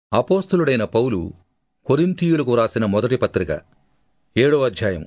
అపోస్తులుడైన పౌలు కొరింథీయులకు వ్రాసిన మొదటి పత్రిక ఏడో అధ్యాయం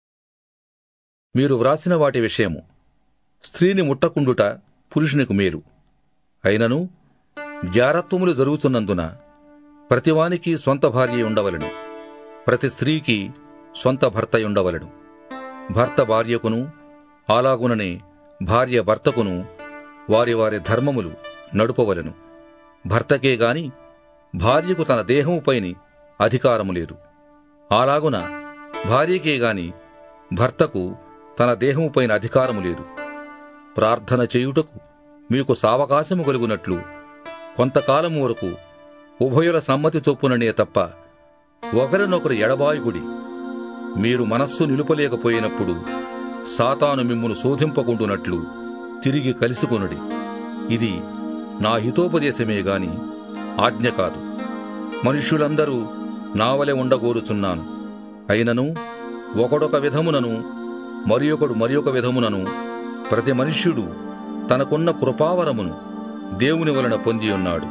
మీరు వ్రాసిన వాటి విషయము స్త్రీని ముట్టకుండుట పురుషునికి మేలు అయినను జారత్వములు జరుగుతున్నందున ప్రతివానికి సొంత భార్య ఉండవలెను ప్రతి స్త్రీకి సొంత భర్త ఉండవలెను భర్త భార్యకును అలాగుననే భార్య భర్తకును వారి వారి ధర్మములు నడుపవలెను భర్తకే గాని భార్యకు తన దేహముపైని అధికారము లేదు అలాగున భార్యకే గాని భర్తకు తన దేహముపైన అధికారము లేదు ప్రార్థన చేయుటకు మీకు సావకాశము కలుగునట్లు కొంతకాలం వరకు ఉభయుల సమ్మతి చొప్పుననే తప్ప ఒకరినొకరు ఎడబాయుకుడి మీరు మనస్సు నిలుపలేకపోయినప్పుడు సాతాను మిమ్మును శోధింపకుండునట్లు తిరిగి కలుసుకొనుడి ఇది నా హితోపదేశమే గాని ఆజ్ఞ కాదు మనుష్యులందరూ నావలె ఉండగోరుచున్నాను అయినను ఒకడొక విధమునను మరి ఒకడు మరి ఒక విధమునను ప్రతి మనుష్యుడు తనకున్న కృపావరమును దేవుని వలన పొంది ఉన్నాడు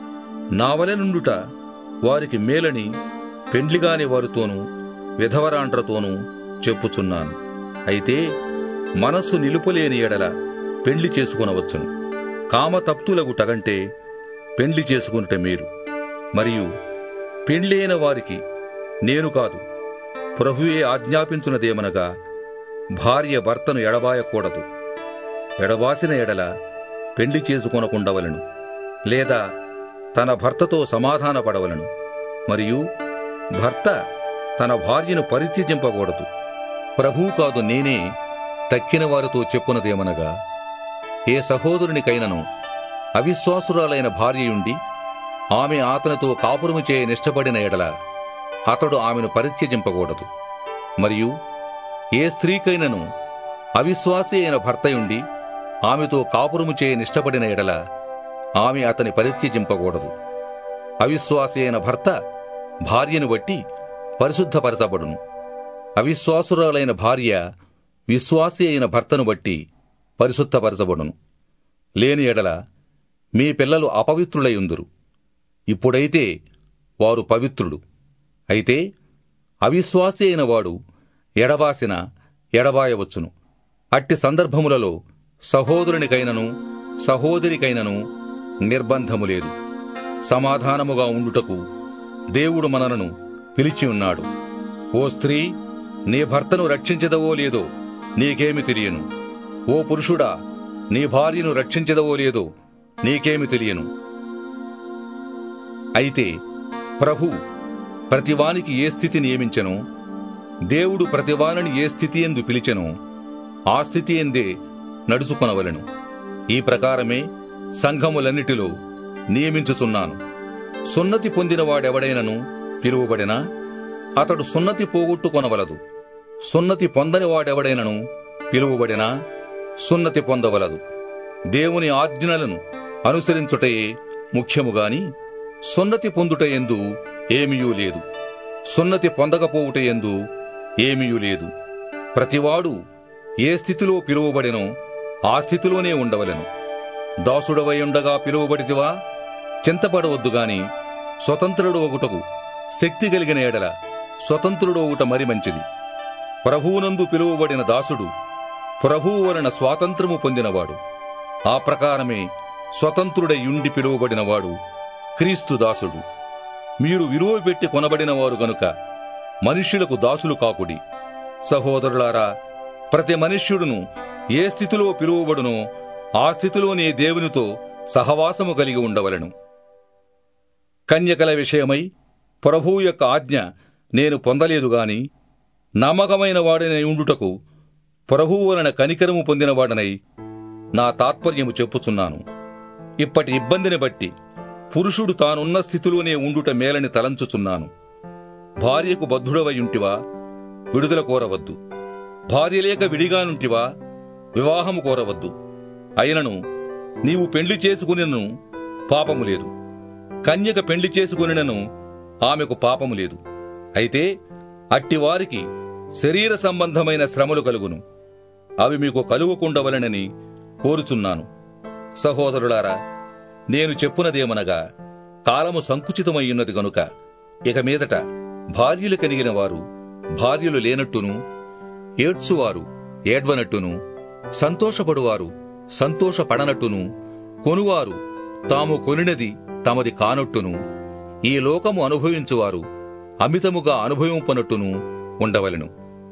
నావలె నుండుట వారికి మేలని పెండ్లిగాని వారితోనూ విధవరాండ్రతోనూ చెప్పుచున్నాను అయితే మనస్సు నిలుపలేని ఎడల పెండ్లి చేసుకునవచ్చును కామతప్తులగుటగంటే పెండ్లి చేసుకునుట మీరు మరియు పెండ్లైన వారికి నేను కాదు ప్రభువే ఆజ్ఞాపించున్నదేమనగా భార్య భర్తను ఎడబాయకూడదు ఎడబాసిన ఎడల పెండ్లి చేసుకొనకుండవలను లేదా తన భర్తతో సమాధానపడవలను మరియు భర్త తన భార్యను పరిత్యజింపకూడదు ప్రభువు కాదు నేనే తక్కిన వారితో చెప్పునదేమనగా ఏ సహోదరునికైనను అవిశ్వాసురాలైన భార్యయుండి ఆమె అతనితో కాపురము చేయ నిష్టపడిన ఎడల అతడు ఆమెను పరిత్యజింపకూడదు మరియు ఏ స్త్రీకైనను అవిశ్వాసి అయిన భర్తయుండి ఆమెతో కాపురము చేయ నిష్టపడిన ఎడల ఆమె అతని పరిత్యజింపకూడదు అవిశ్వాసి అయిన భర్త భార్యను బట్టి పరిశుద్ధపరచబడును అవిశ్వాసురాలైన భార్య విశ్వాసి అయిన భర్తను బట్టి పరిశుద్ధపరచబడును లేని ఎడల మీ పిల్లలు అపవిత్రులయుందురు ఇప్పుడైతే వారు పవిత్రుడు అయితే అవిశ్వాసి అయిన వాడు ఎడబాసిన ఎడబాయవచ్చును అట్టి సందర్భములలో సహోదరునికైనను సహోదరికైనను నిర్బంధము లేదు సమాధానముగా ఉండుటకు దేవుడు మనలను పిలిచి ఉన్నాడు ఓ స్త్రీ నీ భర్తను రక్షించదవో లేదో నీకేమి తెలియను ఓ పురుషుడా నీ భార్యను రక్షించదవో లేదో నీకేమి తెలియను అయితే ప్రభు ప్రతివానికి ఏ స్థితి నియమించెనో దేవుడు ప్రతివానిని ఏ స్థితి ఎందు పిలిచెనో ఆ స్థితి ఎందే నడుచుకొనవలెను ఈ ప్రకారమే సంఘములన్నిటిలో నియమించుచున్నాను సున్నతి పొందిన వాడెవడైనను పిలువబడినా అతడు సున్నతి పోగొట్టుకొనవలదు సున్నతి పొందని వాడెవడైనను పిలువబడినా సున్నతి పొందవలదు దేవుని ఆజ్ఞలను అనుసరించుటయే ముఖ్యముగాని సున్నతి పొందుట ఎందు ఏమీయూ లేదు సున్నతి పొందకపోవుట ఎందు ఏమీయూ లేదు ప్రతివాడు ఏ స్థితిలో పిలువబడినో ఆ స్థితిలోనే ఉండవలెను దాసుడవై ఉండగా పిలువబడితివా చింతపడవద్దు గాని స్వతంత్రుడు ఒకటకు శక్తి కలిగిన ఎడల స్వతంత్రుడు ఒకట మరి మంచిది ప్రభువునందు పిలువబడిన దాసుడు ప్రభువు వలన స్వాతంత్రము పొందినవాడు ఆ ప్రకారమే స్వతంత్రుడై ఉండి పిలువబడినవాడు క్రీస్తు దాసుడు మీరు విలువ పెట్టి కొనబడినవారు గనుక మనుష్యులకు దాసులు కాకుడి సహోదరులారా ప్రతి మనుష్యుడును ఏ స్థితిలో పిలువబడునో ఆ స్థితిలోనే దేవునితో సహవాసము కలిగి ఉండవలను కన్యకల విషయమై ప్రభువు యొక్క ఆజ్ఞ నేను పొందలేదు గాని నమ్మకమైన వాడనై ఉండుటకు ప్రభువు వలన కనికరము పొందినవాడనై నా తాత్పర్యము చెప్పుచున్నాను ఇప్పటి ఇబ్బందిని బట్టి పురుషుడు తానున్న స్థితిలోనే ఉండుట మేలని తలంచుచున్నాను భార్యకు బద్ధుడవయుంటివా విడుదల కోరవద్దు భార్య లేక విడిగానుంటివా వివాహము కోరవద్దు అయినను నీవు పెండ్లి చేసుకునినను పాపము లేదు కన్యక పెండ్లి చేసుకునినను ఆమెకు పాపము లేదు అయితే అట్టివారికి శరీర సంబంధమైన శ్రమలు కలుగును అవి మీకు కలుగుకుండవలనని కోరుచున్నాను సహోదరులారా నేను చెప్పునదేమనగా కాలము సంకుచితమయ్యున్నది గనుక ఇక మీదట భార్యలు కలిగిన వారు భార్యలు లేనట్టును ఏడ్చువారు ఏడ్వనట్టును సంతోషపడువారు సంతోషపడనట్టును కొనువారు తాము కొనినది తమది కానట్టును ఈ లోకము అనుభవించువారు అమితముగా అనుభవింపనట్టును ఉండవలెను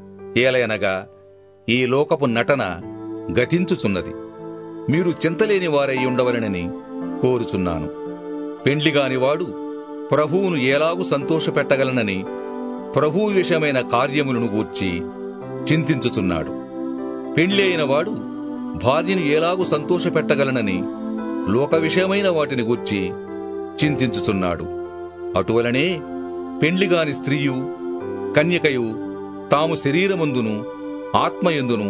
ఏలయనగా ఈ లోకపు నటన గతించుచున్నది మీరు చింతలేని వారై ఉండవలెనని కోరుచున్నాను పెండ్లిగాని వాడు ప్రభువును ఎలాగు సంతోషపెట్టగలనని ప్రభువు విషయమైన కార్యములను గూర్చి చింతించుచున్నాడు పెండ్లి అయిన వాడు భార్యను ఎలాగు సంతోషపెట్టగలనని లోక విషయమైన వాటిని గూర్చి చింతించుచున్నాడు అటువలనే పెండ్లిగాని స్త్రీయు కన్యకయు తాము శరీరమందును ఆత్మయందును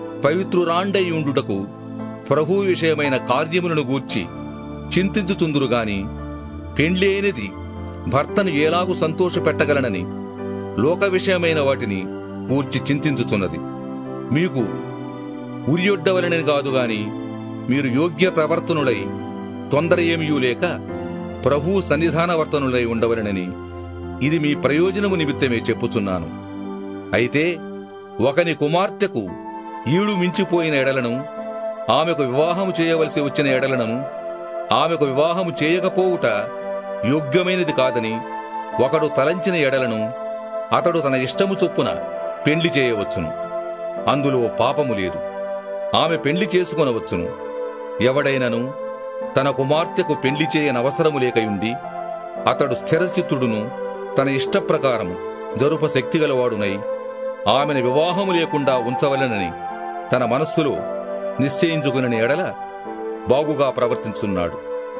పవిత్రురాండయుండుటకు ప్రభు విషయమైన కార్యములను గూర్చి చింతించుచుందురు గాని పెండ్లి అయినది భర్తను ఎలాగు సంతోషపెట్టగలనని లోక విషయమైన వాటిని గూర్చి చింతించుచున్నది మీకు ఉరియొడ్డవలనని కాదు గాని మీరు యోగ్య ప్రవర్తనులై తొందర ఏమియూ లేక ప్రభువు సన్నిధానవర్తనులై ఉండవలనని ఇది మీ ప్రయోజనము నిమిత్తమే చెప్పుచున్నాను అయితే ఒకని కుమార్తెకు ఈడు మించిపోయిన ఎడలను ఆమెకు వివాహము చేయవలసి వచ్చిన ఎడలను ఆమెకు వివాహము చేయకపోవుట యోగ్యమైనది కాదని ఒకడు తలంచిన ఎడలను అతడు తన ఇష్టము చొప్పున పెండ్లి చేయవచ్చును అందులో పాపము లేదు ఆమె పెండ్లి చేసుకొనవచ్చును ఎవడైనను తన కుమార్తెకు పెండ్లి చేయనవసరము లేకయుండి అతడు స్థిరచిత్తుడును తన ఇష్టప్రకారము జరుప శక్తిగలవాడునై ఆమెను వివాహము లేకుండా ఉంచవలెనని తన మనస్సులో నిశ్చయించుకుని ఎడల బాగుగా ప్రవర్తించున్నాడు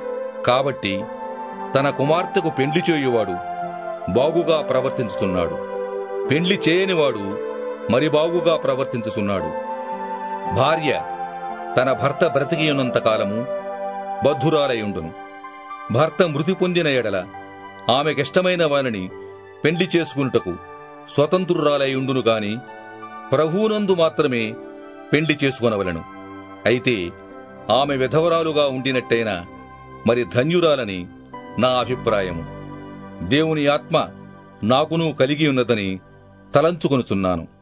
కాబట్టి తన కుమార్తెకు పెండ్లి చేయువాడు బాగుగా ప్రవర్తించుచున్నాడు పెండ్లి చేయనివాడు మరి బాగుగా ప్రవర్తించుచున్నాడు భార్య తన భర్త బ్రతికియున్నంత కాలము బద్ధురాలయుండును భర్త మృతి పొందిన ఎడల ఆమెకిష్టమైన వానిని పెండ్లి చేసుకునుటకు స్వతంత్రురాలయుండును గాని ప్రభువునందు మాత్రమే పెండ్లి చేసుకొనవలెను అయితే ఆమె విధవరాలుగా ఉండినట్టయినా మరి ధన్యురాలని నా అభిప్రాయము దేవుని ఆత్మ నాకును కలిగి ఉన్నదని తలంచుకొనుచున్నాను